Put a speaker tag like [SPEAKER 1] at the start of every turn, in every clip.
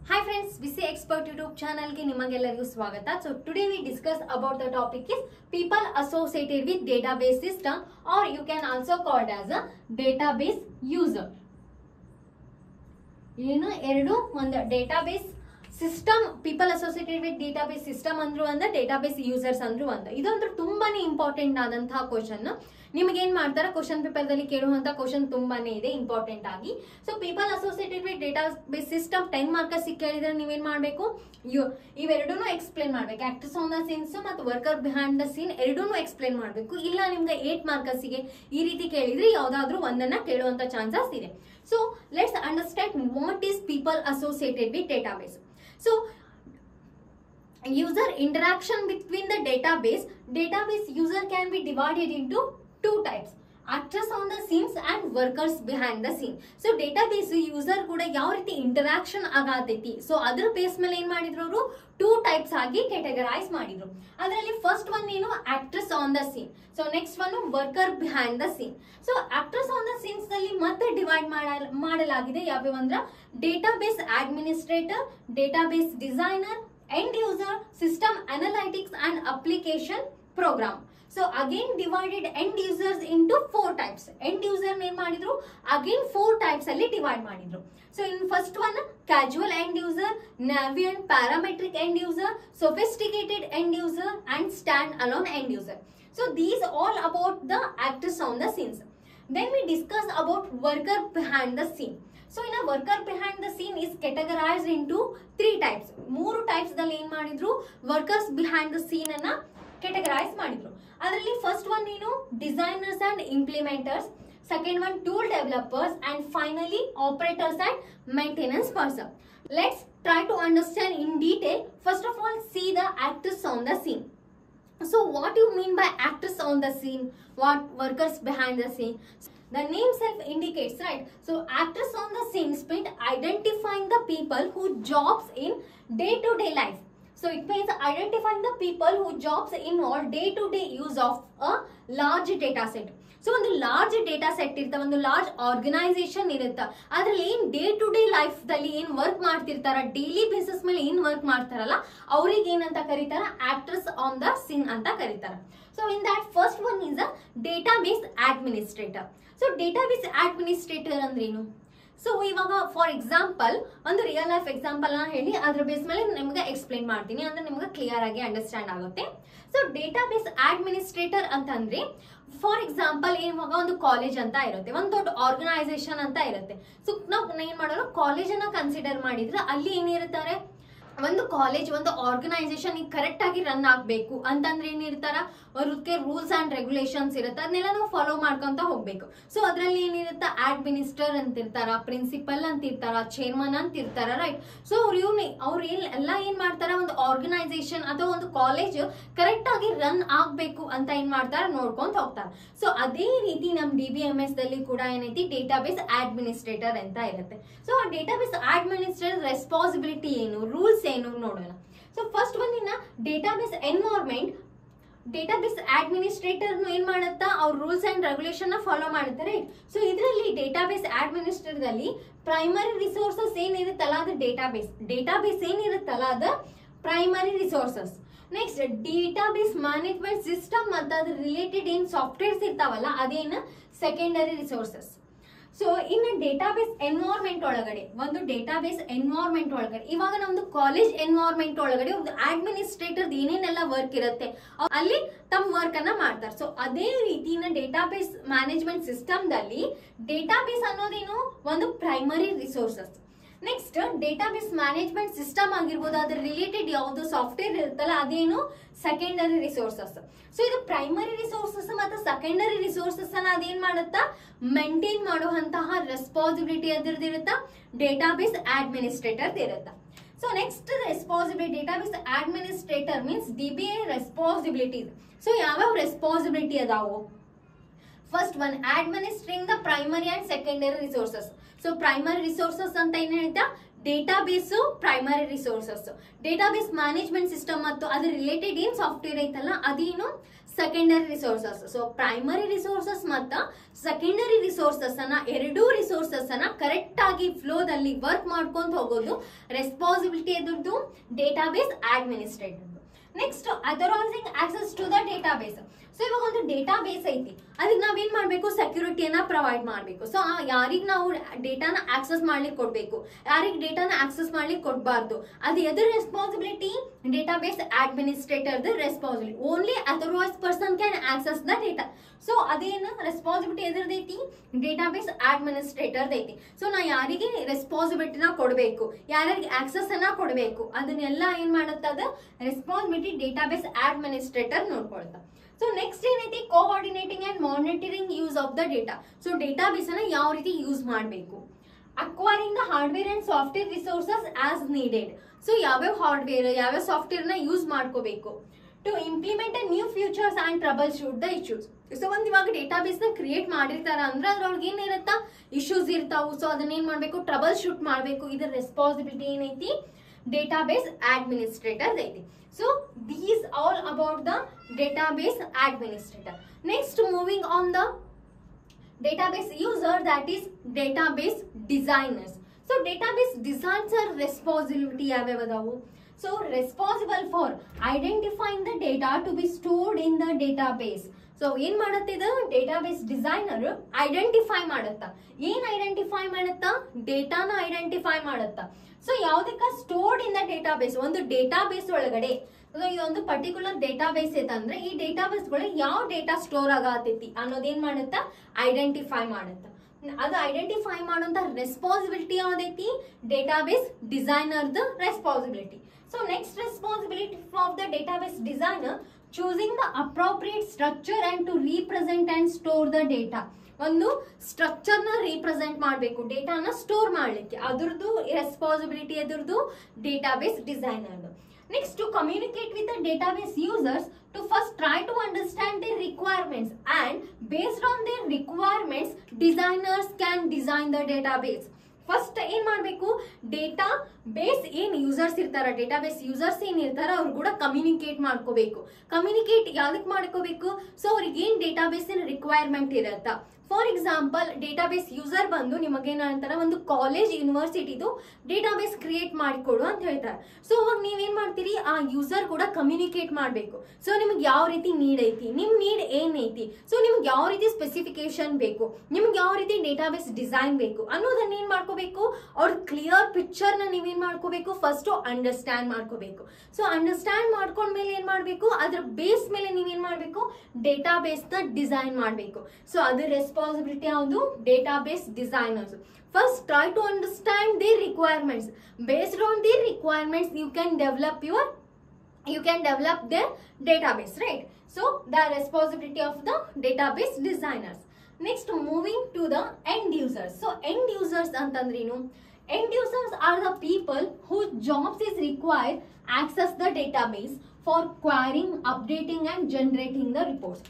[SPEAKER 1] Hi friends BC expert YouTube ಚಾನಲ್ಗೆ ನಿಮಗೆಲ್ಲರಿಗೂ ಸ್ವಾಗತ so today we discuss about the topic is people associated with database system are you can also called as a database user ಏನು ಎರಡು ಒಂದು database system people associated with database system ಅಂದ್ರು ಒಂದ database users ಅಂದ್ರು ಒಂದ ಇದೊಂದು ತುಂಬಾನೇ important ಆದಂತಹ ಕ್ವಶನ್ ನಿಮ್ಗೆ ಏನ್ ಮಾಡ್ತಾರೆ ಕ್ವಶನ್ ಪೇಪರ್ ದಲ್ಲಿ ಕೇಳುವಂತ ಕ್ವಶನ್ ತುಂಬಾನೇ ಇದೆ ಇಂಪಾರ್ಟೆಂಟ್ ಆಗಿ so people associated with database system ten marks ಕೇಳಿದ್ರೆ ನೀವೇನ್ ಮಾಡ್ಬೇಕು ಯು ಇವೆರಡೂ ಎಕ್ಸ್ಪ್ಲೇನ್ ಮಾಡ್ಬೇಕು ಆಕ್ಟರ್ಸ್ ಆನ್ ದ ಸೀನ್ಸ್ ಮತ್ತು ವರ್ಕರ್ ಬಿಹೈಂಡ್ ದ ಸೀನ್ ಎರಡೂ ಎಕ್ಸ್ಪ್ಲೇನ್ ಮಾಡ್ಬೇಕು ಇಲ್ಲ ನಿಮ್ಗೆ ಏಟ್ ಮಾರ್ಕಸ್ಗೆ ಈ ರೀತಿ ಕೇಳಿದ್ರೆ ಯಾವ್ದಾದ್ರು ಒಂದನ್ನ ಕೇಳುವಂತ ಚಾನ್ಸಸ್ ಇದೆ so let's understand what is people associated with database so user interaction between the database database user can be divided into two types actors on the scenes and workers behind the scene so database user ಕೂಡ ಯಾವ ರೀತಿ interaction ಆಗತೈತಿ so ಅದ್ರ base ಮೇಲೆ ಏನ್ ಮಾಡಿದ್ರು ಅವರು two types ಆಗಿ ಕೆಟಗರೈಸ್ ಮಾಡಿದ್ರು ಅದರಲ್ಲಿ ಫಸ್ಟ್ ಒನ್ ಏನು actors on the scene so next one worker behind the scene so actors on the scenes ನಲ್ಲಿ ಮತ್ತೆ ಡಿವೈಡ್ ಮಾಡಲಾಗಿದೆ ಯಾವ್ಯಾವ ಅಂದ್ರ database administrator database designer end user system analytics and application program so again divided end users into four types end user ಏನ್ ಮಾಡಿದ್ರು again four types ಅಲ್ಲಿ divide ಮಾಡಿದ್ರು so in first one casual end user naive parametric end user sophisticated end user and stand alone end user so these all about the actors on the scenes then we discuss about worker behind the scene so ಇನ್ನ worker behind the scene is categorise into three types ಮೂರು types ದಲ್ಲಿ ಏನ್ ಮಾಡಿದ್ರು workers behind the scene ಅನ್ನ categorise ಮಾಡಿದ್ರು ಅದರಲ್ಲಿ first one ಏನು designers and implementers second one tool developers and finally operators and maintenance person let's try to understand in detail first of all see the actors on the scene So what you mean by actors on the scene? What workers behind the scene? The name self indicates, right? So actors on the scene means identifying the people who jobs in day-to-day life. So it means identifying the people who jobs involve day-to-day use of a large data set. So ಒಂದು large data set ಇರ್ತ ಒಂದು large organisation ಇರುತ್ತ ಅದ್ರಲ್ಲಿ ಏನ್ day to day life ದಲ್ಲಿ ಏನ್ work ಮಾಡ್ತಿರ್ತಾರ daily basis ಮೇಲೆ ಏನ್ ವರ್ಕ್ ಮಾಡ್ತಾರಲ್ಲ ಅವ್ರಿಗೆ ಏನಂತ ಕರೀತಾರ ಆಕ್ಟರ್ಸ್ ಆನ್ ದ ಸಿನ್ ಅಂತ ಕರೀತಾರ so in that first one is a database administrator so database administrator ಅಂದ್ರೇನು ಸೊ ಇವಾಗ ಫಾರ್ ಎಕ್ಸಾಂಪಲ್ ಒಂದು ರಿಯಲ್ ಲೈಫ್ ಎಕ್ಸಾಂಪಲ್ ನ ಹೇಳಿ ಅದ್ರ ಬೇಸ್ ಮೇಲೆ ನಿಮ್ಗೆ ಎಕ್ಸ್ಪ್ಲೈನ್ ಮಾಡ್ತೀನಿ ಅಂದ್ರೆ ನಿಮ್ಗೆ ಕ್ಲಿಯರ್ ಆಗಿ ಅಂಡರ್ಸ್ಟ್ಯಾಂಡ್ ಆಗುತ್ತೆ ಸೊ ಡೇಟಾ ಬೇಸ್ ಅಡ್ಮಿನಿಸ್ಟ್ರೇಟರ್ ಅಂತಂದ್ರೆ ಫಾರ್ ಎಕ್ಸಾಂಪಲ್ ಇವಾಗ ಒಂದು ಕಾಲೇಜ್ ಅಂತ ಇರುತ್ತೆ ಒಂದು ದೊಡ್ಡ ಆರ್ಗನೈಸೇಷನ್ ಅಂತ ಇರುತ್ತೆ ಸೊ ನಾವು ಏನ್ ಮಾಡೋಣ ಕಾಲೇಜ್ ಅನ್ನ ಕನ್ಸಿಡರ್ ಮಾಡಿದ್ರೆ ಅಲ್ಲಿ ಏನಿರ್ತಾರೆ ಒಂದು ಕಾಲೇಜ್ ಒಂದು ಆರ್ಗನೈಸೇಷನ್ ಈಗ ಕರೆಕ್ಟ್ ಆಗಿ ರನ್ ಆಗ್ಬೇಕು ಅಂತಂದ್ರೆ ಏನಿರ್ತಾರ ಅವ್ರಕ್ಕೆ ರೂಲ್ಸ್ ಅಂಡ್ ರೆಗ್ಯುಲೇಷನ್ಸ್ ಇರುತ್ತೆ ಅದನ್ನೆಲ್ಲ ನಾವು ಫಾಲೋ ಮಾಡ್ಕೊಂತ ಹೋಗ್ಬೇಕು ಸೊ ಅದ್ರಲ್ಲಿ ಏನಿರುತ್ತೆ ಅಡ್ಮಿನಿಸ್ಟರ್ ಅಂತ ಇರ್ತಾರ ಪ್ರಿನ್ಸಿಪಲ್ ಅಂತ ಇರ್ತಾರ ಚೇರ್ಮನ್ ಅಂತ ಇರ್ತಾರ ರೈಟ್ ಸೊ ಅವ್ರು ಇವ್ನ ಅವ್ರು ಏನ್ ಎಲ್ಲ ಏನ್ ಮಾಡ್ತಾರ ಒಂದು ಆರ್ಗನೈಸೇಷನ್ ಅಥವಾ ಒಂದು ಕಾಲೇಜ್ ಕರೆಕ್ಟ್ ಆಗಿ ರನ್ ಆಗ್ಬೇಕು ಅಂತ ಏನ್ ಮಾಡ್ತಾರ ನೋಡ್ಕೊಂತ ಹೋಗ್ತಾರ ಸೊ ಅದೇ ರೀತಿ ನಮ್ ಡಿ ಬಿ ಎಂ ಎಸ್ ದಲ್ಲಿ ಕೂಡ ಏನೈತಿ ಡೇಟಾಬೇಸ್ ಅಡ್ಮಿನಿಸ್ಟ್ರೇಟರ್ ಅಂತ ಇರುತ್ತೆ ಸೊ ಆ ಡೇಟಾಬೇಸ್ ಅಡ್ಮಿನಿಸ್ಟ್ರೇಟರ್ ರೆಸ್ಪಾನ್ಸಿಬಿಲಿಟಿ ಏನು ರೂಲ್ಸ್ ಏನು ನೋಡೋಣ ಸೊ ಫಸ್ಟ್ ಒಂದಿನ ಡೇಟಾಬೇಸ್ ಎನ್ವೈರ್ಮೆಂಟ್ ಡೇಟಾಬೇಸ್ ಅಡ್ಮಿನಿಸ್ಟ್ರೇಟರ್ ಏನ್ ಮಾಡುತ್ತಾ ಅವ್ರ ರೂಲ್ಸ್ ಅಂಡ್ ರೆಗ್ಯುಲೇಷನ್ ಫಾಲೋ ಮಾಡುತ್ತಾರೆ ಸೊ ಇದರಲ್ಲಿ ಡೇಟಾಬೇಸ್ ಅಡ್ಮಿನಿಸ್ಟ್ರೇಟರ್ದಲ್ಲಿ ಪ್ರೈಮರಿ ರಿಸೋರ್ಸಸ್ ಏನಿರುತ್ತಲ್ಲ ಅದು ಡೇಟಾಬೇಸ್ ಡೇಟಾಬೇಸ್ ಏನಿರುತ್ತಲ್ಲ ಅದು primary resources next database management system ಮತ್ತು ಅದ್ರ ರಿಲೇಟೆಡ್ ಏನ್ ಸಾಫ್ಟ್ವೇರ್ಸ್ ಇರ್ತಾವಲ್ಲ ಅದೇನು ಸೆಕೆಂಡರಿ ರಿಸೋರ್ಸಸ್ ಸೊ ಇನ್ನು ಡೇಟಾಬೇಸ್ ಎನ್ವೈರ್ಮೆಂಟ್ ಒಳಗಡೆ ಒಂದು ಡೇಟಾಬೇಸ್ ಎನ್ವೈರ್ಮೆಂಟ್ ಒಳಗಡೆ ಇವಾಗ ನಮ್ದು ಕಾಲೇಜ್ ಎನ್ವೈರ್ಮೆಂಟ್ ಒಳಗಡೆ ಒಂದು ಅಡ್ಮಿನಿಸ್ಟ್ರೇಟರ್ ಏನೇನೆಲ್ಲ ವರ್ಕ್ ಇರುತ್ತೆ ಅಲ್ಲಿ ತಮ್ಮ ವರ್ಕ್ ಅನ್ನ ಮಾಡ್ತಾರೆ ಸೊ ಅದೇ ರೀತಿನ ಡೇಟಾಬೇಸ್ ಮ್ಯಾನೇಜ್ಮೆಂಟ್ ಸಿಸ್ಟಮ್ ದಲ್ಲಿ ಡೇಟಾಬೇಸ್ ಅನ್ನೋದೇನು ಒಂದು primary resources next database management system ಆಗಿರ್ಬೋದು ಅದ್ರ ರಿಲೇಟೆಡ್ ಯಾವ್ದು ಸಾಫ್ಟ್ವೇರ್ ಇರುತ್ತಲ್ಲ ಅದೇನು ಸೆಕೆಂಡರಿ ರಿಸೋರ್ಸಸ್ ಸೊ ಇದು ಪ್ರೈಮರಿ ರಿಸೋರ್ಸಸ್ ಮತ್ತು ಸೆಕೆಂಡರಿ ರಿಸೋರ್ಸಸ್ ಅನ್ನ ಅದೇನ್ ಮಾಡುತ್ತಾ ಮೇಂಟೈನ್ ಮಾಡುವಂತಹ ರೆಸ್ಪಾನ್ಸಿಬಿಲಿಟಿ ಅದ್ರದ್ದಿರುತ್ತಾ ಡೇಟಾಬೇಸ್ ಅಡ್ಮಿನಿಸ್ಟ್ರೇಟರ್ ಇರುತ್ತಾ so next responsibility database administrator means D B A responsibilities so ಯಾವ್ಯಾವ ರೆಸ್ಪಾನ್ಸಿಬಿಲಿಟಿ ಅದಾವು first one administering the primary and secondary resources so primary resources ಅಂತ ಏನ್ ಹೇಳ್ತಾ database primary resources database management system ಮತ್ತು ಅದ್ರ related ಏನ್ software ಐತಲ್ಲ ಅದೇನು secondary resources so primary resources ಮತ್ತು ಸೆಕೆಂಡರಿ ರಿಸೋರ್ಸಸ್ ಅನ್ನ ಎರಡೂ ರಿಸೋರ್ಸಸ್ ಅನ್ನ ಕರೆಕ್ಟ್ ಆಗಿ ಫ್ಲೋದಲ್ಲಿ ವರ್ಕ್ ಮಾಡ್ಕೊಂತ ಹೋಗೋದು ರೆಸ್ಪಾನ್ಸಿಬಿಲಿಟಿ ಎದುರ್ದು database administrator next authorising access to the database so ಇವಾಗ ಒಂದು ಡೇಟಾ ಬೇಸ್ ಐತಿ ಅದಕ್ಕೆ ನಾವೇನ್ ಮಾಡ್ಬೇಕು ಸೆಕ್ಯೂರಿಟಿಯನ್ನ ಪ್ರೊವೈಡ್ ಮಾಡಬೇಕು ಸೊ ಯಾರಿಗೆ ನಾವು ಡೇಟಾನ ಆಕ್ಸೆಸ್ ಮಾಡ್ಲಿಕ್ಕೆ ಕೊಡ್ಬೇಕು ಯಾರಿಗೆ ಡೇಟಾನ ಆಕ್ಸೆಸ್ ಮಾಡ್ಲಿಕ್ಕೆ ಕೊಡಬಾರ್ದು ಅದು ಎದ್ರ responsibility database administrator responsibility only authorise person can access the data so ಅದೇನು ರೆಸ್ಪಾನ್ಸಿಬಿಲಿಟಿ ಎದ್ರದೈತಿ ಡೇಟಾ ಬೇಸ್ ಅಡ್ಮಿನಿಸ್ಟ್ರೇಟರ್ ಐತಿ ಸೊ ನಾ ಯಾರಿಗೆ ರೆಸ್ಪಾನ್ಸಿಬಿಲಿಟಿನ ಕೊಡಬೇಕು ಯಾರ್ಯಾರಿಗೆ ಆಕ್ಸೆಸ್ ಅನ್ನ ಕೊಡಬೇಕು ಅದನ್ನೆಲ್ಲ ಏನ್ ಮಾಡುತ್ತದ ರೆಸ್ಪಾನ್ಸಿಬಿಲಿಟಿ ಡೇಟಾ ಬೇಸ್ ಅಡ್ಮಿನಿಸ್ಟ್ರೇಟರ್ ನೋಡ್ಕೊಳ್ತಾ ಸೊ ನೆಕ್ಸ್ಟ್ ಏನೈತಿ coordinating and monitoring use of the data so database ಅನ್ನ ಯಾವ ರೀತಿ ಯೂಸ್ ಮಾಡಬೇಕು acquiring the hardware and software resources as needed so ಯಾವ್ಯಾವ ಹಾರ್ಡ್ವೇರ್ ಯಾವ್ಯಾವ ಸಾಫ್ಟ್ವೇರ್ ನ ಯೂಸ್ ಮಾಡ್ಕೋಬೇಕು to implement a new features and troubleshoot the issues so ಒಂದ್ ಇವಾಗ ಡೇಟಾಬೇಸ್ ನ ಕ್ರಿಯೇಟ್ ಮಾಡಿರ್ತಾರ ಅಂದ್ರೆ ಅದ್ರೊಳಗೆ ಏನಿರುತ್ತಾ ಇಶ್ಯೂಸ್ ಇರ್ತಾವು ಸೊ ಅದನ್ನ ಏನ್ ಮಾಡ್ಬೇಕು ಟ್ರಬಲ್ ಶೂಟ್ ಮಾಡ್ಬೇಕು ಇದ್ರ ರೆಸ್ಪಾನ್ಸಿಬಿಲಿಟಿ ಏನೈತಿ ಡೇಟಾಬೇಸ್ ಅಡ್ಮಿನಿಸ್ಟ್ರೇಟರ್ ಐತಿ so these all about the database administrator next moving on the database user that is database designers so database designs are responsibility ಯಾವ್ಯಾವ ಅದಾವು so responsible for identifying the data to be stored in the database so ಏನ್ ಮಾಡತ್ತೆ ಇದು database designer identify ಮಾಡತ್ತ ಏನ್ identify ಮಾಡತ್ತ ಡೇಟಾನ identify ಮಾಡತ್ತ ಸೊ ಯಾವ್ದಕ್ಕ ಸ್ಟೋರ್ಡ್ ಇನ್ ದ ಡೇಟಾಬೇಸ್ ಒಂದು ಡೇಟಾಬೇಸ್ ಒಳಗಡೆ ಸೊ ಇದೊಂದು ಪರ್ಟಿಕ್ಯುಲರ್ ಡೇಟಾಬೇಸ್ ಐತಂದ್ರೆ ಈ ಡೇಟಾಬೇಸ್ ಒಳಗೆ ಯಾವ ಡೇಟಾ ಸ್ಟೋರ್ ಆಗತೈತಿ ಅನ್ನೋದೇನ್ ಮಾಡುತ್ತ ಐಡೆಂಟಿಫೈ ಮಾಡುತ್ತ ಅದು ಐಡೆಂಟಿಫೈ ಮಾಡುವಂತ ರೆಸ್ಪಾನ್ಸಿಬಿಲಿಟಿ ಯಾವ್ದೈತಿ ಡೇಟಾಬೇಸ್ ಡಿಸೈನರ್ದ responsibility so next responsibility of the database designer choosing the appropriate structure and to represent and store the data ಒಂದು ಸ್ಟ್ರಕ್ಚರ್ ನ ರೀಪ್ರೆಸೆಂಟ್ ಮಾಡಬೇಕು ಡೇಟಾನ ಸ್ಟೋರ್ ಮಾಡ್ಲಿಕ್ಕೆ ಅದ್ರದ್ದು ರೆಸ್ಪಾನ್ಸಿಬಿಲಿಟಿ ಅದ್ರದ್ದು database designer next to communicate with the database users to first try to understand their requirements and based on their requirements designers can design the database first ಏನ್ ಮಾಡ್ಬೇಕು database ಏನ್ users ಇರ್ತಾರ database users ಏನ್ ಇರ್ತಾರ ಅವ್ರು ಕೂಡ communicate ಮಾಡ್ಕೋಬೇಕು communicate ಯಾವ್ದಕ್ ಮಾಡ್ಕೋಬೇಕು ಸೊ ಅವ್ರಿಗೆ ಏನ್ ಡೇಟಾ ಬೇಸ್ ರಿಕ್ವೈರ್ಮೆಂಟ್ ಇರತ್ತ ಫಾರ್ ಎಕ್ಸಾಂಪಲ್ ಡೇಟಾಬೇಸ್ ಯೂಸರ್ ಬಂದು ನಿಮಗೇನ ಅಂತಾರ ಒಂದು ಕಾಲೇಜ್ ಯೂನಿವರ್ಸಿಟಿದು ಡೇಟಾಬೇಸ್ ಕ್ರಿಯೇಟ್ ಮಾಡಿಕೊಡು ಅಂತ ಹೇಳ್ತಾರೆ ಸೊ ಅವಾಗ ನೀವೇನ್ ಮಾಡ್ತೀರಿ ಆ ಯೂಸರ್ ಕೂಡ ಕಮ್ಯುನಿಕೇಟ್ ಮಾಡಬೇಕು ಸೊ ನಿಮ್ಗೆ ಯಾವ ರೀತಿ ನೀಡ್ ಐತಿ ನಿಮ್ ನೀಡ್ ಏನ್ ಐತಿ ಸೊ ನಿಮ್ಗೆ ಯಾವ ರೀತಿ ಸ್ಪೆಸಿಫಿಕೇಶನ್ ಬೇಕು ನಿಮ್ಗೆ ಯಾವ ರೀತಿ ಡೇಟಾಬೇಸ್ ಡಿಸೈನ್ ಬೇಕು ಅನ್ನೋದನ್ನ ಏನ್ ಮಾಡ್ಕೋಬೇಕು ಅವ್ರ ಕ್ಲಿಯರ್ ಪಿಕ್ಚರ್ ನ ನೀವೇನ್ ಮಾಡ್ಕೋಬೇಕು ಫಸ್ಟ್ ಅಂಡರ್ಸ್ಟ್ಯಾಂಡ್ ಮಾಡ್ಕೋಬೇಕು ಸೊ ಅಂಡರ್ಸ್ಟ್ಯಾಂಡ್ ಮಾಡ್ಕೊಂಡ್ಮೇಲೆ ಏನ್ ಮಾಡ್ಬೇಕು ಅದ್ರ ಬೇಸ್ ಮೇಲೆ ನೀವೇನ್ ಮಾಡ್ಬೇಕು ಡೇಟಾಬೇಸ್ ನ ಡಿಸೈನ್ ಮಾಡ್ಬೇಕು ಸೊ ಅದ್ರ ರೆಸ್ಪಾನ್ಸಿಬಿಲಿಟಿ ಯಾವುದು database designers first try to understand the requirements based on the requirements you can develop your you can develop their database right so the responsibility of the database designers next moving to the end users so end users ಅಂತಂದ್ರೇನು end users are the people whose jobs is required access the database for querying updating and generating the reports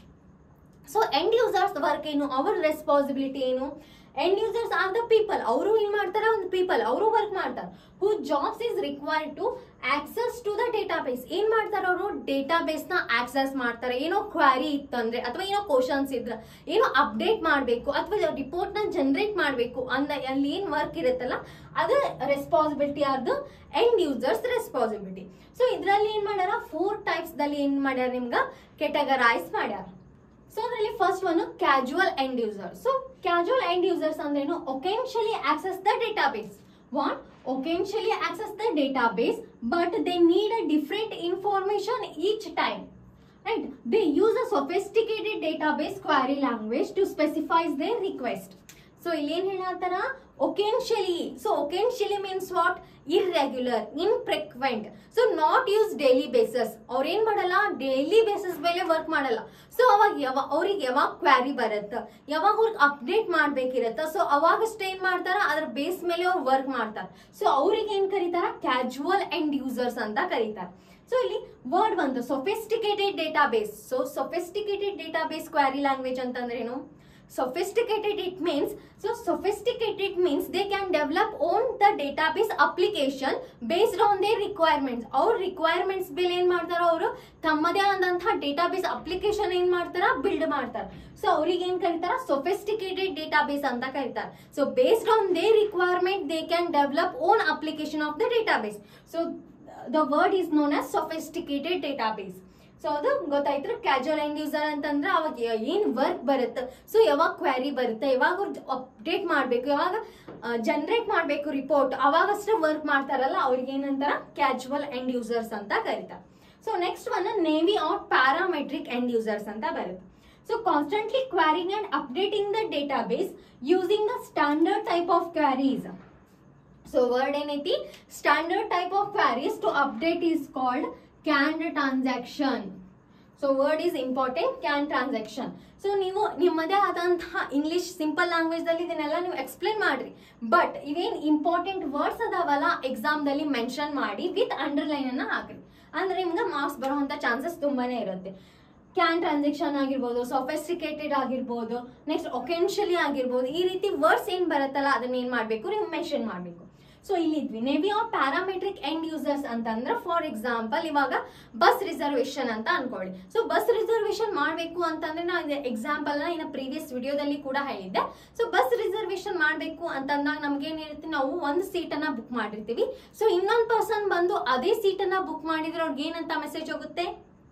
[SPEAKER 1] so end users work ಏನು ಅವ್ರ responsibility ಏನು end users are the people ಅವರು ಏನ್ ಮಾಡ್ತಾರ ಒಂದು people ಅವರು work ಮಾಡ್ತಾರೆ who jobs is required to access to the database ಏನ್ ಮಾಡ್ತಾರ ಅವರು ಡೇಟಾಬೇಸ್ ನ ಆಕ್ಸೆಸ್ ಮಾಡ್ತಾರೆ ಏನೋ ಕ್ವಾರಿ ಇತ್ತಂದ್ರೆ ಅಥವಾ ಏನೋ ಕ್ವಶನ್ಸ್ ಇದ್ರ ಏನೋ ಅಪ್ಡೇಟ್ ಮಾಡಬೇಕು ಅಥವಾ ರಿಪೋರ್ಟ್ ನ ಜನರೇಟ್ ಮಾಡಬೇಕು ಅಂದ ಅಲ್ಲಿ ಏನ್ ವರ್ಕ್ ಇರುತ್ತಲ್ಲ ಅದು responsibility are the end users responsibility so ಇದ್ರಲ್ಲಿ ಏನ್ ಮಾಡ್ಯಾರ ಫೋರ್ ಟೈಪ್ಸ್ ದಲ್ಲಿ ಏನ್ ಮಾಡ್ಯಾರ ನಿಮ್ಗ ಕೆಟಗರೈಸ್ ಮಾಡ್ಯಾರ ಸೊ ಅದರಲ್ಲಿ first one casual end user so casual end users ಅಂದ್ರೇನು occasionally access the database what occasionally access the database but they need a different information each time right they use a sophisticated database query language to specify their request so ಇಲ್ಲಿ ಏನ್ ಹೇಳತ್ತಾರ occasionally so occasionally means what irregular infrequent so not use daily basis ಅವ್ರ ಏನ್ ಮಾಡಲ್ಲ daily basis ಮೇಲೆ work ಮಾಡಲ್ಲ so ಅವಾಗ ಯಾವಾಗ ಅವ್ರಿಗೆ ಯಾವಾಗ ಕ್ವಾರಿ ಬರುತ್ತ ಯಾವಾಗ ಅವ್ರಿಗೆ ಅಪ್ಡೇಟ್ ಮಾಡ್ಬೇಕಿರತ್ತ ಸೊ ಅವಾಗಷ್ಟೇ ಏನ್ ಮಾಡ್ತಾರ ಅದ್ರ ಬೇಸ್ ಮೇಲೆ ಅವ್ರು ವರ್ಕ್ ಮಾಡ್ತಾರ ಸೊ ಅವ್ರಿಗೆ ಏನ್ ಕರೀತಾರ ಕ್ಯಾಜುವಲ್ ಅಂಡ್ ಯೂಸರ್ಸ್ ಅಂತ ಕರೀತಾರ ಸೊ ಇಲ್ಲಿ ವರ್ಡ್ ಬಂತು sophisticated database so sophisticated database query language ಅಂತಂದ್ರೆ ಏನು sophisticated it means so sophisticated means they can develop own the database application based on their requirements ಅವ್ರ ರಿಕ್ವೈರ್ಮೆಂಟ್ಸ್ ಮೇಲೆ ಏನ್ ಮಾಡ್ತಾರ ಅವರು ತಮ್ಮದೇ ಆದಂತಹ ಡೇಟಾಬೇಸ್ ಅಪ್ಲಿಕೇಶನ್ ಏನ್ ಮಾಡ್ತಾರ ಬಿಲ್ಡ್ ಮಾಡ್ತಾರ ಸೊ ಅವ್ರಿಗೆ ಏನ್ ಕರೀತಾರ ಸೊಫಿಸ್ಟಿಕೇಟೆಡ್ ಡೇಟಾಬೇಸ್ ಅಂತ ಕರೀತಾರ so based on they requirement they can develop own application of the database so the word is known as sophisticated database so ಅದು ಗೊತ್ತಾಯ್ತು ಕ್ಯಾಜುವಲ್ ಎಂಡ್ ಯೂಸರ್ ಅಂತಂದ್ರೆ ಅವಾಗ ಏನ್ ವರ್ಕ್ ಬರುತ್ತೆ ಸೊ ಯಾವಾಗ ಕ್ವ್ಯಾರಿ ಬರುತ್ತೆ ಯಾವಾಗ ಅಪ್ಡೇಟ್ ಮಾಡಬೇಕು ಯಾವಾಗ ಜನರೇಟ್ ಮಾಡಬೇಕು ರಿಪೋರ್ಟ್ ಅವಾಗಷ್ಟೇ ವರ್ಕ್ ಮಾಡ್ತಾರಲ್ಲ ಅವ್ರಿಗೆ ಏನಂತಾರ ಕ್ಯಾಜುವಲ್ ಎಂಡ್ ಯೂಸರ್ಸ್ ಅಂತ ಕರೀತಾರೆ so next one naive or parametric end users ಅಂತ ಬರುತ್ತೆ so constantly querying and updating the database using the standard type of queries so word ಏನೈತಿ standard type of queries to update is called canned transaction so word is important canned transaction so ನೀವು ನಿಮ್ಮದೇ ಆದಂತಹ English simple language ಅಲ್ಲಿ ಇದನ್ನೆಲ್ಲ ನೀವು explain ಮಾಡ್ರಿ but ಇವೇನ್ important words ಅದಾವಲ್ಲ ಎಕ್ಸಾಮ್ ದಲ್ಲಿ ಮೆನ್ಷನ್ ಮಾಡಿ ವಿತ್ ಅಂಡರ್ಲೈನ್ ಅನ್ನ ಹಾಕ್ರಿ ಅಂದ್ರೆ ನಿಮ್ಗೆ ಮಾರ್ಕ್ಸ್ ಬರುವಂತ ಚಾನ್ಸಸ್ ತುಂಬಾನೇ ಇರುತ್ತೆ ಕ್ಯಾನ್ ಟ್ರಾನ್ಸಾಕ್ಷನ್ ಆಗಿರ್ಬೋದು ಸೊಫೆಸ್ಟಿಕೇಟೆಡ್ ಆಗಿರ್ಬೋದು ನೆಕ್ಸ್ಟ್ ಒಕೆನ್ಶಿಯಲಿ ಆಗಿರ್ಬೋದು ಈ ರೀತಿ ವರ್ಡ್ಸ್ ಏನ್ ಬರುತ್ತಲ್ಲ ಅದನ್ನ ಏನ್ ಮಾಡ್ಬೇಕು ನೀವು ಮೆನ್ಷನ್ ಮಾಡ್ಬೇಕು ಸೊ ಇಲ್ಲಿದ್ವಿ naive of parametric end users ಅಂತಂದ್ರೆ ಫಾರ್ ಎಕ್ಸಾಂಪಲ್ ಇವಾಗ ಬಸ್ ರಿಸರ್ವೇಶನ್ ಅಂತ ಅನ್ಕೊಳ್ಳಿ ಸೊ ಬಸ್ ರಿಸರ್ವೇಶನ್ ಮಾಡಬೇಕು ಅಂತಂದ್ರೆ ನಾನು ಎಕ್ಸಾಂಪಲ್ ನ ಇನ್ನು ಪ್ರೀವಿಯಸ್ ವಿಡಿಯೋದಲ್ಲಿ ಕೂಡ ಹೇಳಿದ್ದೆ ಸೊ ಬಸ್ ರಿಸರ್ವೇಶನ್ ಮಾಡಬೇಕು ಅಂತಂದಾಗ ನಮ್ಗೆ ಏನಿರುತ್ತೆ ನಾವು ಒಂದು ಸೀಟ್ ಅನ್ನ ಬುಕ್ ಮಾಡಿರ್ತೀವಿ ಸೊ ಇನ್ನೊಂದು ಪರ್ಸನ್ ಬಂದು ಅದೇ ಸೀಟ್ ಅನ್ನ ಬುಕ್ ಮಾಡಿದ್ರೆ ಅವ್ರಿಗೆ ಏನಂತ ಮೆಸೇಜ್ ಹೋಗುತ್ತೆ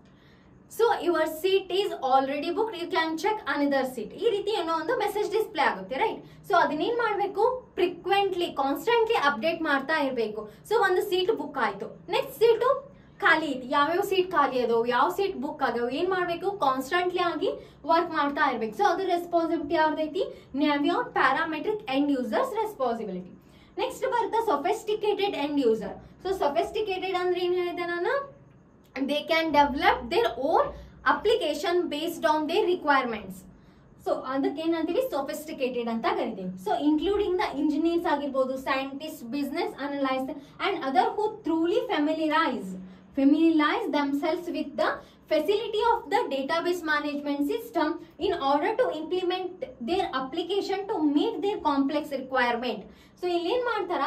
[SPEAKER 1] so your seat is already book you can check another seat ಈ ರೀತಿ ಏನೋ ಒಂದು ಮೆಸೇಜ್ ಡಿಸ್ಪ್ಲೇ ಆಗುತ್ತೆ ರೈಟ್ ಸೊ ಅದನ್ನೇನ್ ಮಾಡ್ಬೇಕು ಫ್ರಿಕ್ವೆಂಟ್ಲಿ ಕಾನ್ಸ್ಟೆಂಟ್ಲಿ ಅಪ್ಡೇಟ್ ಮಾಡ್ತಾ ಇರಬೇಕು ಸೊ ಒಂದು ಸೀಟ್ ಬುಕ್ ಆಯ್ತು ನೆಕ್ಸ್ಟ್ ಸೀಟು ಖಾಲಿ ಐತಿ ಯಾವ್ಯಾವ ಸೀಟ್ ಖಾಲಿ ಅದಾವ ಯಾವ ಸೀಟ್ ಬುಕ್ ಅದಾವ ಏನ್ ಮಾಡ್ಬೇಕು ಕಾನ್ಸ್ಟೆಂಟ್ಲಿ ಆಗಿ ವರ್ಕ್ ಮಾಡ್ತಾ ಇರ್ಬೇಕು ಸೊ ಅದು ರೆಸ್ಪಾನ್ಸಿಬಿಲಿಟಿ ಯಾವ್ದೈತಿ naive or parametric end users responsibility next ಬರುತ್ತೆ sophisticated end user so sophisticated ಅಂದ್ರೆ ಏನ್ ಹೇಳಿದೆ ನಾನು they can develop their own application based on their requirements so ಅದಕ್ಕೆ ಏನಂತೀವಿ ಸೊಫಿಸ್ಟಿಕೇಟೆಡ್ ಅಂತ ಕರಿತೀವಿ ಸೊ ಇನ್ಕ್ಲೂಡಿಂಗ್ ದ ಇಂಜಿನಿಯರ್ಸ್ ಆಗಿರ್ಬೋದು scientist business analysts and other who thoroughly familiarize familiarize themselves with the facility of the database management system in order to implement their application to meet their complex requirement so ಇಲ್ಲಿ ಏನ್ ಮಾಡ್ತಾರ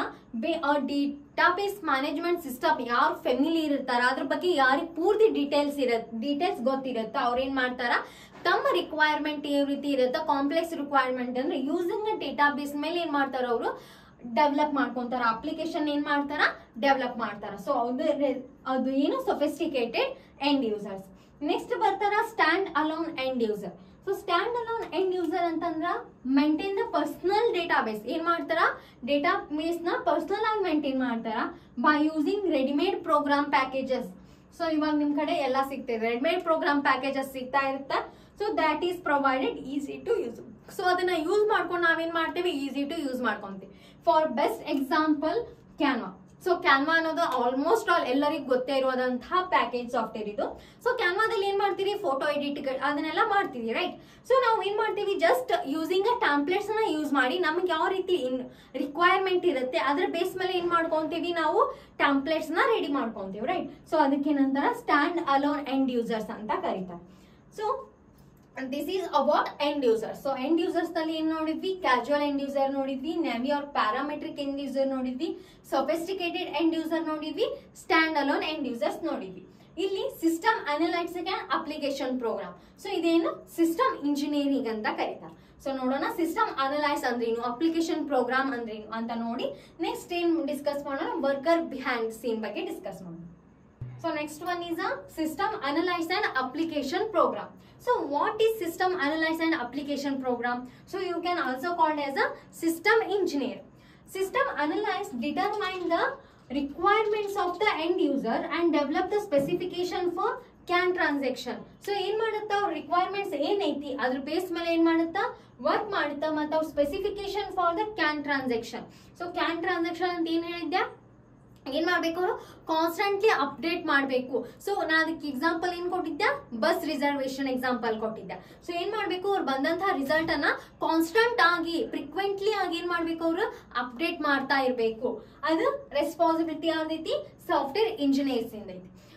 [SPEAKER 1] database management system ಯಾರು familiar ಇರ್ತಾರ ಅದ್ರ ಬಗ್ಗೆ ಯಾರಿಗೆ ಪೂರ್ತಿ details ಇರತ್ details ಗೊತ್ತಿರತ್ತ ಅವ್ರ ಏನ್ ಮಾಡ್ತಾರ ತಮ್ಮ ರಿಕ್ವೈರ್ಮೆಂಟ್ ಯಾವ ರೀತಿ ಇರುತ್ತೆ ಕಾಂಪ್ಲೆಕ್ಸ್ ರಿಕ್ವೈರ್ಮೆಂಟ್ ಅಂದ್ರೆ ಯೂಸಿಂಗ್ ಡೇಟಾಬೇಸ್ ಮೇಲೆ ಏನ್ ಮಾಡ್ತಾರ ಅವರು ಡೆವಲಪ್ ಮಾಡ್ಕೊಂತಾರ ಅಪ್ಲಿಕೇಶನ್ ಏನ್ ಮಾಡ್ತಾರ ಡೆವಲಪ್ ಮಾಡ್ತಾರ ಸೊ ಅದು ಅದು ಏನು ಸೊಫಿಸ್ಟಿಕೇಟೆಡ್ ಎಂಡ್ ಯೂಸರ್ಸ್ ನೆಕ್ಸ್ಟ್ ಬರ್ತಾರ stand alone end user so stand alone end user ಅಂತಂದ್ರ ಮೇಂಟೈನ್ ದ ಪರ್ಸನಲ್ ಡೇಟಾಬೇಸ್ ಏನ್ ಮಾಡ್ತಾರ ಡೇಟಾ ಬೇಸ್ ನ ಪರ್ಸನಲ್ ಆಗಿ ಮೇಂಟೈನ್ ಮಾಡ್ತಾರ by using readymade program packages so ಇವಾಗ ನಿಮ್ ಕಡೆ ಎಲ್ಲ ಸಿಗ್ತಿದೆ ರೆಡಿಮೇಡ್ ಪ್ರೋಗ್ರಾಮ್ ಪ್ಯಾಕೇಜಸ್ ಸಿಗ್ತಾ ಇರುತ್ತೆ so that is provided easy to use so ಅದನ್ನ ಯೂಸ್ ಮಾಡ್ಕೊಂಡು ನಾವೇನ್ ಮಾಡ್ತೀವಿ ಈಸಿ ಟು ಯೂಸ್ ಮಾಡ್ಕೊಂತೀವಿ for best example Canva so Canva ಅನ್ನೋದು ಆಲ್ಮೋಸ್ಟ್ ಆಲ್ ಎಲ್ಲರಿಗೂ ಗೊತ್ತೇ ಇರುವಂತಹ ಪ್ಯಾಕೇಜ್ ಸಾಫ್ಟ್ವೇರ್ ಇದು ಸೊ ಕ್ಯಾನ್ವಾದಲ್ಲಿ ಏನ್ ಮಾಡ್ತೀರಿ ಫೋಟೋ ಎಡಿಟ್ ಅದನ್ನೆಲ್ಲ ಮಾಡ್ತೀವಿ ರೈಟ್ ಸೊ ನಾವು ಏನ್ ಮಾಡ್ತೀವಿ ಜಸ್ಟ್ ಯೂಸಿಂಗ್ ಅ ಟ್ಯಾಂಪ್ಲೆಟ್ಸ್ ನ ಯೂಸ್ ಮಾಡಿ ನಮ್ಗೆ ಯಾವ ರೀತಿ ರಿಕ್ವೈರ್ಮೆಂಟ್ ಇರುತ್ತೆ ಅದ್ರ ಬೇಸ್ ಮೇಲೆ ಏನ್ ಮಾಡ್ಕೊಂತೀವಿ ನಾವು ಟ್ಯಾಂಪ್ಲೆಟ್ಸ್ ನ ರೆಡಿ ಮಾಡ್ಕೊಂತೀವಿ ರೈಟ್ ಸೊ ಅದಕ್ಕೇನಂತಾರ ಸ್ಟ್ಯಾಂಡ್ ಅಲೋನ್ ಎಂಡ್ ಯೂಸರ್ಸ್ ಅಂತ ಕರೀತಾರೆ so this is about end user so end users ನಲ್ಲಿ ಏನ್ ನೋಡಿದ್ವಿ ಕ್ಯಾಜುವಲ್ ಎಂಡ್ ಯೂಸರ್ ನೋಡಿದ್ವಿ naive or parametric end user ನೋಡಿದ್ವಿ ಸೊಫೆಸ್ಟಿಕೇಟೆಡ್ ಎಂಡ್ ಯೂಸರ್ ನೋಡಿದ್ವಿ ಸ್ಟ್ಯಾಂಡ್ ಅಲೋನ್ ಎಂಡ್ ಯೂಸರ್ಸ್ ನೋಡಿದ್ವಿ ಇಲ್ಲಿ system analytic and application program so ಇದೇನು ಸಿಸ್ಟಮ್ ಇಂಜಿನಿಯರಿಂಗ್ ಅಂತ ಕರೀತಾರೆ ಸೊ ನೋಡೋಣ ಸಿಸ್ಟಮ್ ಅನಲೈಸ್ ಅಂದ್ರೇನು ಅಪ್ಲಿಕೇಶನ್ ಪ್ರೋಗ್ರಾಮ್ ಅಂದ್ರೇನು ಅಂತ ನೋಡಿ ನೆಕ್ಸ್ಟ್ ಏನ್ ಡಿಸ್ಕಸ್ ಮಾಡೋಣ ವರ್ಕರ್ ಬಿಹೈಂಡ್ ಸೀನ್ ಬಗ್ಗೆ ಡಿಸ್ಕಸ್ ಮಾಡೋಣ So next one is a system analyze and application program. So what is system analyze and application program? So you can also called as a system engineer. System analyze determine the requirements of the end user and develop the specification for canned transaction so ಏನ್ ಮಾಡುತ್ತಾ ಅವ್ರ requirements ಏನೈತಿ ಅದ್ರ base ಮೇಲೆ ಏನ್ ಮಾಡುತ್ತಾ work ಮಾಡುತ್ತಾ ಮತ್ತು ಅವ್ರ specification for the canned transaction so canned transaction ಅಂತ ಏನ್ ಹೇಳಿದ್ದೆ ಏನ್ ಮಾಡ್ಬೇಕು ಅವರು ಕಾನ್ಸ್ಟೆಂಟ್ಲಿ ಅಪ್ಡೇಟ್ ಮಾಡಬೇಕು ಸೊ ನಾ ಅದಕ್ಕೆ ಎಕ್ಸಾಂಪಲ್ ಏನ್ ಕೊಟ್ಟಿದ್ದೆ ಬಸ್ ರಿಸರ್ವೇಶನ್ ಎಕ್ಸಾಂಪಲ್ ಕೊಟ್ಟಿದ್ದೆ ಸೊ ಏನ್ ಮಾಡ್ಬೇಕು ಅವ್ರು ಬಂದಂತಹ ರಿಸಲ್ಟ್ ಅನ್ನ ಕಾನ್ಸ್ಟೆಂಟ್ ಆಗಿ ಫ್ರಿಕ್ವೆಂಟ್ಲಿ ಆಗಿ ಏನ್ ಮಾಡ್ಬೇಕು ಅವರು ಅಪ್ಡೇಟ್ ಮಾಡ್ತಾ ಇರ್ಬೇಕು ಅದು ರೆಸ್ಪಾನ್ಸಿಬಿಲಿಟಿ ಯಾವ್ದೈತಿ ಸಾಫ್ಟ್ವೇರ್ ಇಂಜಿನಿಯರ್ಸ್ ಇಂದ ಐತಿ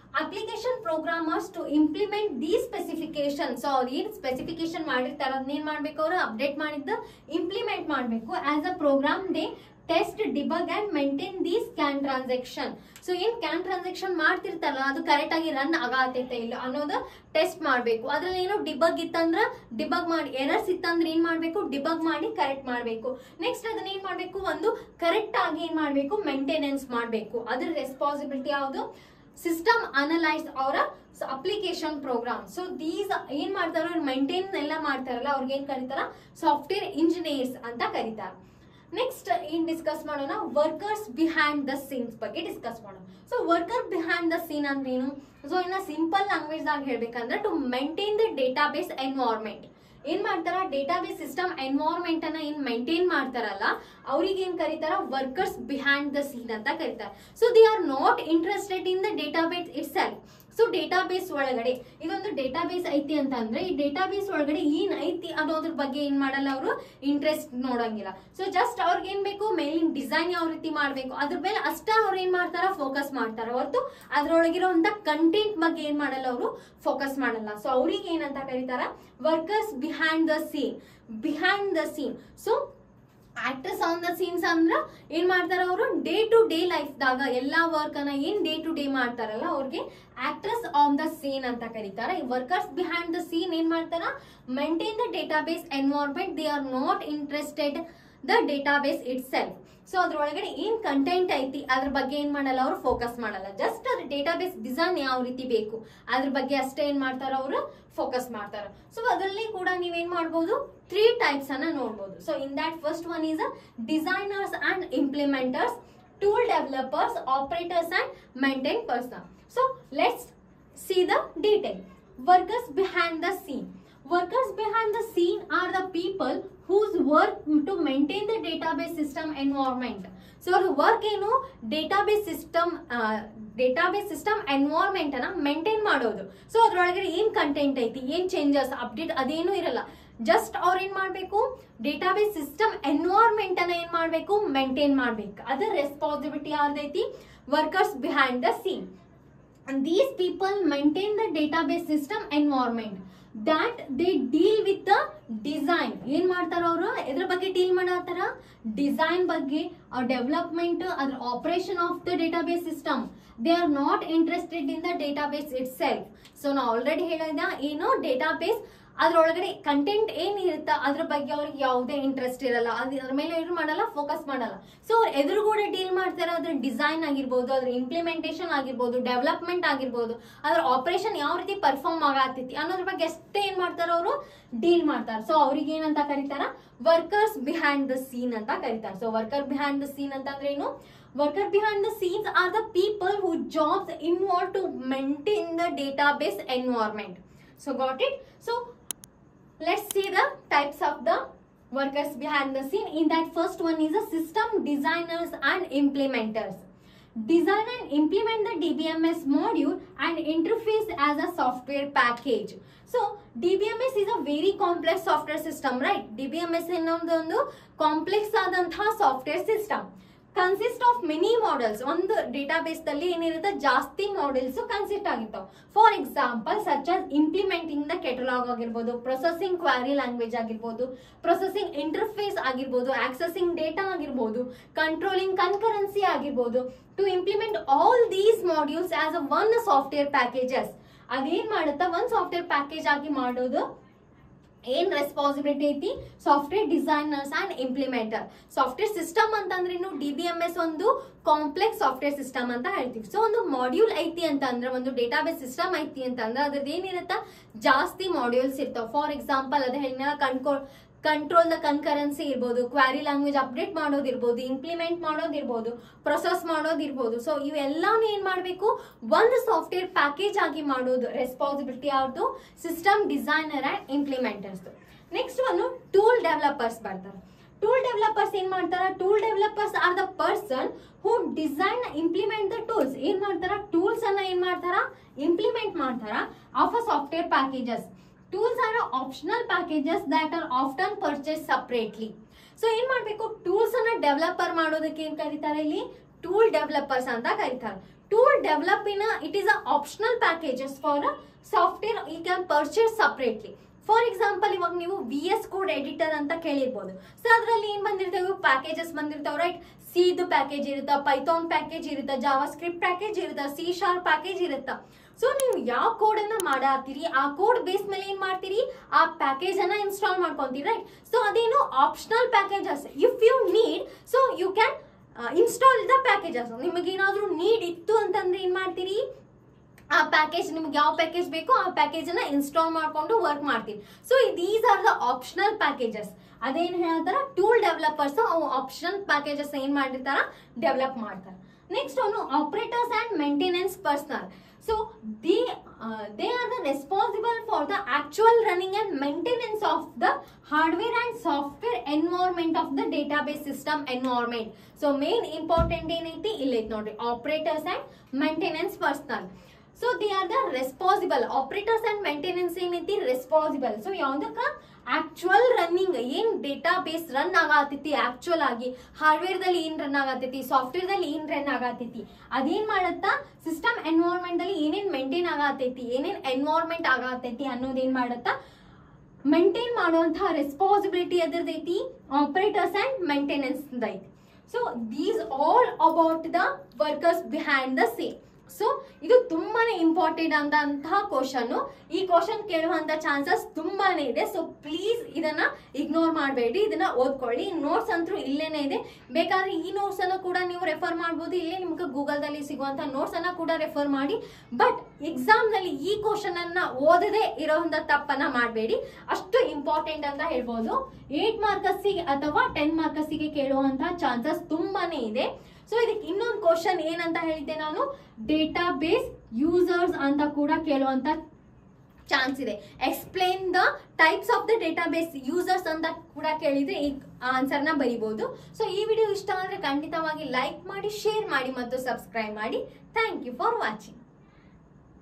[SPEAKER 1] application programmers to implement the specification so ಅವ್ರು ಏನ್ ಸ್ಪೆಸಿಫಿಕೇಶನ್ ಮಾಡಿರ್ತಾರ ಅದನ್ನೇನ್ ಮಾಡ್ಬೇಕು ಅವರು ಅಪ್ಡೇಟ್ ಮಾಡಿದ್ದು ಇಂಪ್ಲಿಮೆಂಟ್ ಮಾಡಬೇಕು as a program they test debug and maintain the scan transaction so ಏನ್ ಕ್ಯಾನ್ ಟ್ರಾನ್ಸಾಕ್ಷನ್ ಮಾಡ್ತಿರ್ತಾರಲ್ಲ ಅದು ಕರೆಕ್ಟ್ ಆಗಿ ರನ್ ಆಗತೈತೆ ಇಲ್ಲ ಅನ್ನೋದು ಟೆಸ್ಟ್ ಮಾಡಬೇಕು ಅದ್ರಲ್ಲಿ ಏನೋ ಡಿಬಗ್ ಇತ್ತಂದ್ರ ಡಿಬಗ್ ಮಾಡಿ ಎರರ್ಸ್ ಇತ್ತಂದ್ರೆ ಏನ್ ಮಾಡ್ಬೇಕು ಡಿಬಗ್ ಮಾಡಿ ಕರೆಕ್ಟ್ ಮಾಡಬೇಕು ನೆಕ್ಸ್ಟ್ ಅದನ್ನ ಏನ್ ಮಾಡ್ಬೇಕು ಒಂದು ಕರೆಕ್ಟ್ ಆಗಿ ಏನ್ ಮಾಡ್ಬೇಕು ಮೇಂಟೆನೆನ್ಸ್ ಮಾಡಬೇಕು ಅದ್ರ ರೆಸ್ಪಾನ್ಸಿಬಿಲಿಟಿ ಯಾವುದು ಸಿಸ್ಟಮ್ ಅನಲೈಸ್ ಅವರ ಅಪ್ಲಿಕೇಶನ್ ಪ್ರೋಗ್ರಾಮ್ ಸೊ ದೀಸ್ ಏನ್ ಮಾಡ್ತಾರೋ ಮೈಂಟೈನ್ ಎಲ್ಲ ಮಾಡ್ತಾರಲ್ಲ ಅವ್ರಿಗೆ ಏನ್ ಕರೀತಾರ ಸಾಫ್ಟ್ವೇರ್ ಇಂಜಿನಿಯರ್ಸ್ ಅಂತ ಕರೀತಾರ ನೆಕ್ಸ್ಟ್ ಏನ್ ಡಿಸ್ಕಸ್ ಮಾಡೋಣ ವರ್ಕರ್ಸ್ ಬಿಹೈಂಡ್ ದ ಸೀನ್ಸ್ ಬಗ್ಗೆ ಡಿಸ್ಕಸ್ ಮಾಡೋಣ so worker behind the scene ಅಂದ್ರೆ ಏನು ಸೊ ಇನ್ನ ಸಿಂಪಲ್ ಲ್ಯಾಂಗ್ವೇಜ್ ಆಗಿ ಹೇಳ್ಬೇಕಂದ್ರೆ to maintain the database environment ಏನ್ ಮಾಡ್ತಾರ ಡೇಟಾಬೇಸ್ ಸಿಸ್ಟಮ್ ಎನ್ವೈರ್ಮೆಂಟ್ ಅನ್ನ ಏನ್ ಮೇಂಟೈನ್ ಮಾಡ್ತಾರಲ್ಲ ಅವ್ರಿಗೆ ಏನ್ ಕರೀತಾರ ವರ್ಕರ್ಸ್ ಬಿಹೈಂಡ್ ದ ಸೀನ್ ಅಂತ ಕರೀತಾರೆ so they are not interested in the database itself so database ಒಳಗಡೆ ಇದೊಂದು ಡೇಟಾಬೇಸ್ ಐತಿ ಅಂತ ಅಂದ್ರೆ ಈ ಡೇಟಾಬೇಸ್ ಒಳಗಡೆ ಏನ್ ಐತಿ ಅನ್ನೋದ್ರ ಬಗ್ಗೆ ಏನ್ ಮಾಡಲ್ಲ ಅವರು ಇಂಟ್ರೆಸ್ಟ್ ನೋಡಂಗಿಲ್ಲ ಸೊ ಜಸ್ಟ್ ಅವ್ರಿಗೆ ಏನ್ ಬೇಕು ಮೇಲಿನ ಡಿಸೈನ್ ಯಾವ ರೀತಿ ಮಾಡ್ಬೇಕು ಅದ್ರ ಮೇಲೆ ಅಷ್ಟ ಅವ್ರು ಏನ್ ಮಾಡ್ತಾರ ಫೋಕಸ್ ಮಾಡ್ತಾರ ಹೊರತು ಅದ್ರೊಳಗಿರುವಂತ ಕಂಟೆಂಟ್ ಬಗ್ಗೆ ಏನ್ ಮಾಡಲ್ಲ ಅವರು ಫೋಕಸ್ ಮಾಡಲ್ಲ ಸೊ ಅವ್ರಿಗೆ ಏನಂತ ಕರೀತಾರ workers behind the scene behind the scene so actors on the scenes ಅಂದ್ರ ಏನ್ ಮಾಡ್ತಾರ ಅವರು ಡೇ ಟು ಡೇ ಲೈಫ್ ದಾಗ ಎಲ್ಲಾ ವರ್ಕ್ ಅನ್ನ ಏನ್ ಡೇ ಟು ಡೇ ಮಾಡ್ತಾರಲ್ಲ ಅವ್ರಿಗೆ ಆಕ್ಟರ್ಸ್ ಆನ್ ದ ಸೀನ್ ಅಂತ ಕರೀತಾರ ಈ ವರ್ಕರ್ಸ್ ಬಿಹೈಂಡ್ ದ ಸೀನ್ ಏನ್ ಮಾಡ್ತಾರ maintain the database environment they are not interested the database itself so ಅದ್ರೊಳಗಡೆ ಏನ್ ಕಂಟೆಂಟ್ ಐತಿ ಅದ್ರ ಬಗ್ಗೆ ಏನ್ ಮಾಡಲ್ಲ ಅವರು ಫೋಕಸ್ ಮಾಡಲ್ಲ ಜಸ್ಟ್ ಅದ್ರ ಡೇಟಾಬೇಸ್ ಡಿಸೈನ್ ಯಾವ ರೀತಿ ಬೇಕು ಅದ್ರ ಬಗ್ಗೆ ಅಷ್ಟೇ ಏನ್ ಮಾಡ್ತಾರ ಅವರು ಫೋಕಸ್ ಮಾಡ್ತಾರ ಸೊ ಅದರಲ್ಲಿ ಕೂಡ ನೀವೇನ್ ಮಾಡ್ಬೋದು ತ್ರೀ ಟೈಪ್ಸ್ ಅನ್ನ ನೋಡ್ಬೋದು so in that first one is designers and implementers tool developers operators and maintain person so let's see the detail workers behind the scene workers behind the scene are the people whose work to maintain the database system environment so ಅವ್ರ work ಏನು database system database system environment ಅನ್ನ maintain ಮಾಡೋದು so ಅದ್ರೊಳಗಡೆ ಏನ್ content ಐತಿ ಏನ್ changes update ಅದೇನು ಇರಲ್ಲ ಜಸ್ಟ್ ಅವ್ರ ಏನ್ ಮಾಡ್ಬೇಕು ಡೇಟಾಬೇಸ್ ಸಿಸ್ಟಮ್ ಎನ್ವೈರ್ಮೆಂಟ್ ಅನ್ನ ಏನ್ ಮಾಡ್ಬೇಕು ಮೇಂಟೈನ್ ಮಾಡ್ಬೇಕು ಅದರ ರೆಸ್ಪಾನ್ಸಿಬಿಲಿಟಿ ಯಾರ್ದೈತಿ workers behind the scene these people maintain the database system environment that they deal with the design ಏನ್ ಮಾಡ್ತಾರ ಅವರು ಎದ್ರ ಬಗ್ಗೆ ಡೀಲ್ ಮಾಡತ್ತಾರ ಡಿಸೈನ್ ಬಗ್ಗೆ ಡೆವಲಪ್ಮೆಂಟ್ ಅದ್ರ operation of the database system they are not interested in the database itself so ನಾ already ಹೇಳಿದ ಏನು ಡೇಟಾಬೇಸ್ ಅದ್ರೊಳಗಡೆ ಕಂಟೆಂಟ್ ಏನ್ ಇರುತ್ತ ಅದ್ರ ಬಗ್ಗೆ ಅವ್ರಿಗೆ ಯಾವುದೇ ಇಂಟ್ರೆಸ್ಟ್ ಇರಲ್ಲ ಅದ್- ಅದ್ರ ಮೇಲೆ ಏನು ಮಾಡಲ್ಲ ಫೋಕಸ್ ಮಾಡಲ್ಲ ಸೊ ಅವ್ರು ಎದುರುಗೂಡೆ ಡೀಲ್ ಮಾಡ್ತಾರೆ ಅದ್ರ ಡಿಸೈನ್ ಆಗಿರ್ಬೋದು ಅದ್ರ ಇಂಪ್ಲಿಮೆಂಟೇಷನ್ ಆಗಿರ್ಬೋದು ಡೆವಲಪ್ಮೆಂಟ್ ಆಗಿರ್ಬೋದು ಅದ್ರ ಆಪರೇಷನ್ ಯಾವ ರೀತಿ ಪರ್ಫಾರ್ಮ್ ಆಗತ್ತೈತಿ ಅನ್ನೋದ್ರ ಬಗ್ಗೆ ಅಷ್ಟೇ ಏನ್ ಮಾಡ್ತಾರ ಅವರು ಡೀಲ್ ಮಾಡ್ತಾರೆ ಸೊ ಅವ್ರಿಗೆ ಏನಂತ ಕರೀತಾರ ವರ್ಕರ್ಸ್ ಬಿಹೈಂಡ್ ದ ಸೀನ್ ಅಂತ ಕರೀತಾರೆ so worker behind the scene ಅಂತಂದ್ರೆ ಏನು worker behind the scenes are the people who jobs involve to maintain the database environment so got it so let's see the types of the workers behind the scene in that first one is a system designers and implementers design and implement the dbms module and interface as a software package so dbms is a very complex software system right dbms ಅನ್ನೋದೊಂದು complex ಆದಂತಹ software system consist of many models ಒಂದು database ದಲ್ಲಿ ಏನಿರುತ್ತೆ ಜಾಸ್ತಿ models consist ಆಗಿರ್ತಾವ for example such as implementing the catalogue ಆಗಿರ್ಬೋದು processing query language ಆಗಿರ್ಬೋದು processing interface ಆಗಿರ್ಬೋದು ಆಕ್ಸೆಸಿಂಗ್ ಡೇಟಾ ಆಗಿರ್ಬೋದು ಕಂಟ್ರೋಲಿಂಗ್ ಕನ್ಕರೆನ್ಸಿ ಆಗಿರ್ಬೋದು to implement all these modules as a one software packages ಅದೇನ್ ಮಾಡುತ್ತಾ ಒಂದ್ ಸಾಫ್ಟ್ವೇರ್ ಪ್ಯಾಕೇಜ್ ಆಗಿ ಮಾಡೋದು ಏನ್ ರೆಸ್ಪಾನ್ಸಿಬಿಲಿಟಿ ಐತಿ software designers and implementer software system ಅಂತಂದ್ರೇನು ಡಿ ಬಿ ಎಂ ಎಸ್ ಒಂದು ಕಾಂಪ್ಲೆಕ್ಸ್ ಸಾಫ್ಟ್ವೇರ್ ಸಿಸ್ಟಮ್ ಅಂತ ಹೇಳ್ತೀವಿ ಸೊ ಒಂದು ಮಾಡ್ಯೂಲ್ ಐತಿ ಅಂತ ಅಂದ್ರೆ ಒಂದು ಡೇಟಾಬೇಸ್ ಸಿಸ್ಟಮ್ ಐತಿ ಅಂತ ಅಂದ್ರೆ ಅದ್ರದ್ದು ಏನಿರುತ್ತ ಜಾಸ್ತಿ ಮಾಡ್ಯೂಲ್ಸ್ ಇರ್ತಾವ ಫಾರ್ ಎಕ್ಸಾಂಪಲ್ ಅದೇ ಹೇಳಿನ ಕನ್ಕೋ ಕಂಟ್ರೋಲ್ ದ ಕನ್ಕರೆನ್ಸಿ ಇರ್ಬೋದು ಕ್ವಾರಿ ಲ್ಯಾಂಗ್ವೇಜ್ ಅಪ್ಡೇಟ್ ಮಾಡೋದಿರ್ಬೋದು ಇಂಪ್ಲಿಮೆಂಟ್ ಮಾಡೋದಿರ್ಬೋದು ಪ್ರೊಸೆಸ್ ಮಾಡೋದಿರ್ಬೋದು ಸೊ ಇವೆಲ್ಲಾನು ಏನ್ ಮಾಡಬೇಕು ಒಂದು ಸಾಫ್ಟ್ವೇರ್ ಪ್ಯಾಕೇಜ್ ಆಗಿ ಮಾಡೋದು ರೆಸ್ಪಾನ್ಸಿಬಿಲಿಟಿ ಯಾವ್ದು system designer and implementers next ಒಂದು ಟೂಲ್ ಡೆವಲಪರ್ಸ್ ಬರ್ತಾರೆ ಟೂಲ್ ಡೆವಲಪರ್ಸ್ ಏನ್ ಮಾಡ್ತಾರ tool developers are the person who design implement the tools ಏನ್ ಮಾಡ್ತಾರ ಟೂಲ್ಸ್ ಅನ್ನ ಏನ್ ಮಾಡ್ತಾರ ಇಂಪ್ಲಿಮೆಂಟ್ ಮಾಡ್ತಾರ of a software packages tools are optional packages that R often purchase separately so ಏನ್ ಮಾಡ್ಬೇಕು ಟೂಲ್ಸ್ ಅನ್ನ ಡೆವಲಪರ್ ಮಾಡೋದಕ್ಕೆ ಏನ್ ಕರೀತಾರೆ ಇಲ್ಲಿ ಟೂಲ್ ಡೆವಲಪರ್ಸ್ ಅಂತ ಕರೀತಾರೆ tool develop in it is a optional packages for software you can purchase separately for example ಇವಾಗ ನೀವು ವಿ ಎಸ್ ಕೋಡ್ ಎಡಿಟರ್ ಅಂತ ಕೇಳಿರ್ಬೋದು ಸೊ ಅದರಲ್ಲಿ ಏನ್ ಬಂದಿರ್ತವೆ ಪ್ಯಾಕೇಜಸ್ ಬಂದಿರ್ತಾವೆ ರೈಟ್ ಸಿದು ಪ್ಯಾಕೇಜ್ ಇರುತ್ತಾ ಪೈಥಾನ್ ಪ್ಯಾಕೇಜ್ ಇರುತ್ತಾ ಜಾವಾ ಸ್ಕ್ರಿಪ್ಟ್ ಪ್ಯಾಕೇಜ್ ಇರುತ್ತಾ ಸಿ ಶಾರ್ಪ್ ಪ್ಯಾಕೇಜ್ ಇರುತ್ತಾ ಸೊ ನೀವು ಯಾವ ಕೋಡ್ ಅನ್ನ ಮಾಡಾತೀರಿ ಆ ಕೋಡ್ ಬೇಸ್ ಮೇಲೆ ಏನ್ ಮಾಡ್ತೀರಿ ಆ ಪ್ಯಾಕೇಜ್ ಅನ್ನ ಇನ್ಸ್ಟಾಲ್ ಮಾಡ್ಕೊಂತೀರಿ ರೈಟ್ ಸೊ ಅದೇನು optional packages if you need so you can install the packages ನಿಮಗೆ ಏನಾದ್ರೂ ನೀಡ್ ಇತ್ತು ಅಂತಂದ್ರೆ ಏನ್ ಮಾಡ್ತೀರಿ ಆ ಪ್ಯಾಕೇಜ್ ನಿಮ್ಗೆ ಯಾವ ಪ್ಯಾಕೇಜ್ ಬೇಕೋ ಆ ಪ್ಯಾಕೇಜ್ ಅನ್ನ ಇನ್ಸ್ಟಾಲ್ ಮಾಡ್ಕೊಂಡು ವರ್ಕ್ ಮಾಡ್ತೀವಿ so these are the optional packages ಅದೇನ್ ಹೇಳ್ತಾರ ಟೂಲ್ ಡೆವಲಪರ್ಸ್ ಅವು ಆಪ್ಷನಲ್ ಪ್ಯಾಕೇಜಸ್ ಏನ್ ಮಾಡಿರ್ತಾರ ಡೆವಲಪ್ ಮಾಡ್ತಾರೆ ನೆಕ್ಸ್ಟ್ ಅವನು operators and maintenance personnel so they they are the responsible for the actual running and maintenance of the hardware and software environment of the database system environment so main important ಏನೈತಿ ಇಲ್ಲೈತಿ ನೋಡ್ರಿ operators and maintenance personnel so they are the responsible operators and maintenance ಏನೈತಿ responsible so ಯಾವ್ದಕ್ಕ actual running ಏನ್ database run ಆಗತೈತಿ actual ಆಗಿ hardware ದಲ್ಲಿ ಏನ್ ರನ್ ಆಗತೈತಿ ಸಾಫ್ಟ್ವೇರ್ ದಲ್ಲಿ ಏನ್ ರನ್ ಆಗತೈತಿ ಅದೇನ್ ಮಾಡತ್ತಾ ಸಿಸ್ಟಮ್ ಎನ್ವೈರ್ಮೆಂಟ್ ಅಲ್ಲಿ ಏನೇನ್ ಮೇಂಟೈನ್ ಆಗತೈತಿ ಏನೇನ್ ಎನ್ವೈರ್ಮೆಂಟ್ ಆಗತೈತಿ ಅನ್ನೋದೇನ್ ಮಾಡತ್ತಾ ಮೇಂಟೈನ್ ಮಾಡುವಂತಹ ರೆಸ್ಪಾನ್ಸಿಬಿಲಿಟಿ ಎದ್ರದೈತಿ ಆಪರೇಟರ್ಸ್ ಅಂಡ್ ಮೇಂಟೆನೆನ್ಸ್ ಐತಿ so these all about the workers behind the same so ಇದು ತುಂಬಾನೇ ಇಂಪಾರ್ಟೆಂಟ್ ಅಂತಹ ಕ್ವಶನ್ ಈ ಕ್ವಶನ್ ಕೇಳುವಂತ ಚಾನ್ಸಸ್ ತುಂಬಾನೇ ಇದೆ ಸೊ ಪ್ಲೀಸ್ ಇದನ್ನ ಇಗ್ನೋರ್ ಮಾಡಬೇಡಿ ಇದನ್ನ ಓದ್ಕೊಳ್ಳಿ ನೋಟ್ಸ್ ಅಂತೂ ಇಲ್ಲೇನೆ ಇದೆ ಬೇಕಾದ್ರೆ ಈ ನೋಟ್ಸ್ ಅನ್ನ ಕೂಡ ನೀವು ರೆಫರ್ ಮಾಡ್ಬೋದು ಇಲ್ಲೇ ನಿಮ್ಗೆ ಗೂಗಲ್ ದಲ್ಲಿ ಸಿಗುವಂತ ನೋಟ್ಸ್ ಅನ್ನ ಕೂಡ ರೆಫರ್ ಮಾಡಿ ಬಟ್ ಎಕ್ಸಾಮ್ ನಲ್ಲಿ ಈ ಕ್ವಶನ್ ಅನ್ನ ಓದದೆ ಇರೋಂತ ತಪ್ಪನ್ನ ಮಾಡಬೇಡಿ ಅಷ್ಟು ಇಂಪಾರ್ಟೆಂಟ್ ಅಂತ ಹೇಳ್ಬೋದು ಏಟ್ ಮಾರ್ಕಸ್ಸಿಗೆ ಅಥವಾ ಟೆನ್ ಮಾರ್ಕಸ್ಸಿಗೆ ಕೇಳುವಂತ ಚಾನ್ಸಸ್ ತುಂಬಾನೇ ಇದೆ ಸೊ ಇದಕ್ಕೆ ಇನ್ನೊಂದು ಕ್ವಶನ್ ಏನಂತ ಹೇಳಿದ್ದೆ ನಾನು ಡೇಟಾ ಬೇಸ್ ಯೂಸರ್ಸ್ ಅಂತ ಕೂಡ ಕೇಳುವಂತ ಚಾನ್ಸ್ ಇದೆ explain the types of the database users ಅಂತ ಕೂಡ ಕೇಳಿದ್ರೆ ಈ ಆನ್ಸರ್ನ ಬರಿಬಹುದು ಸೊ ಈ ವಿಡಿಯೋ ಇಷ್ಟ ಆದರೆ ಖಂಡಿತವಾಗಿ ಲೈಕ್ ಮಾಡಿ ಶೇರ್ ಮಾಡಿ ಮತ್ತು ಸಬ್ಸ್ಕ್ರೈಬ್ ಮಾಡಿ ಥ್ಯಾಂಕ್ ಯು ಫಾರ್ ವಾಚಿಂಗ್